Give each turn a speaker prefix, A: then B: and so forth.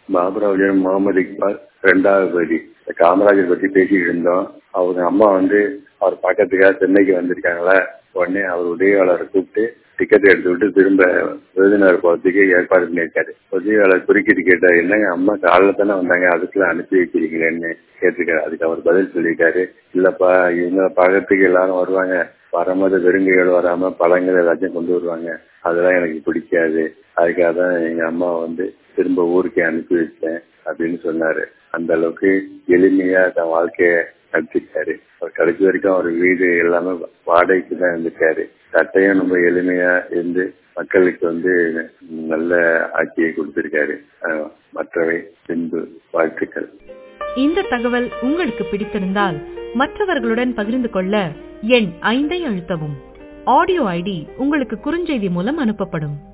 A: பாபுராவுடைய முகமது இக்பால் ரெண்டாவது பகுதி இந்த காமராஜர் பத்தி பேசிட்டு இருந்தோம் அவங்க அம்மா வந்து அவர் பக்கத்துக்காக சென்னைக்கு வந்திருக்காங்களா உடனே அவர் உதவியாளரை கூப்பிட்டு டிக்கெட் எடுத்து விட்டு திரும்ப விருதுநகர் போறதுக்கு ஏற்பாடு பண்ணியிருக்காரு உதவியாளர் குறுக்கிட்டு கேட்டார் என்னங்க அம்மா காலைல தானே வந்தாங்க அதுக்குள்ள அனுப்பி வைக்கிறீங்களேன்னு கேட்டிருக்காரு அதுக்கு அவர் பதில் சொல்லியிருக்காரு இல்லப்பா இவங்க பக்கத்துக்கு எல்லாரும் வருவாங்க வரும்போது வெறுங்கையோடு வராம பழங்கள் எல்லாத்தையும் கொண்டு வருவாங்க அதெல்லாம் எனக்கு பிடிக்காது அதுக்காக தான் எங்க அம்மா வந்து திரும்ப ஊருக்கே அனுப்பி வச்சேன் அப்படின்னு சொன்னாரு அந்த அளவுக்கு எளிமையா தன் வாழ்க்கைய நடத்திருக்காரு அவர் கடைசி வரைக்கும் அவர் வீடு எல்லாமே வாடகைக்கு தான் இருந்திருக்காரு சட்டையும் ரொம்ப எளிமையா இருந்து மக்களுக்கு வந்து நல்ல ஆட்சியை கொடுத்திருக்காரு மற்றவை பின்பு வாழ்த்துக்கள்
B: இந்த தகவல் உங்களுக்கு பிடித்திருந்தால் மற்றவர்களுடன் பகிர்ந்து கொள்ள எண் ஐந்தை அழுத்தவும் ஆடியோ ஐடி உங்களுக்கு குறுஞ்செய்தி மூலம் அனுப்பப்படும்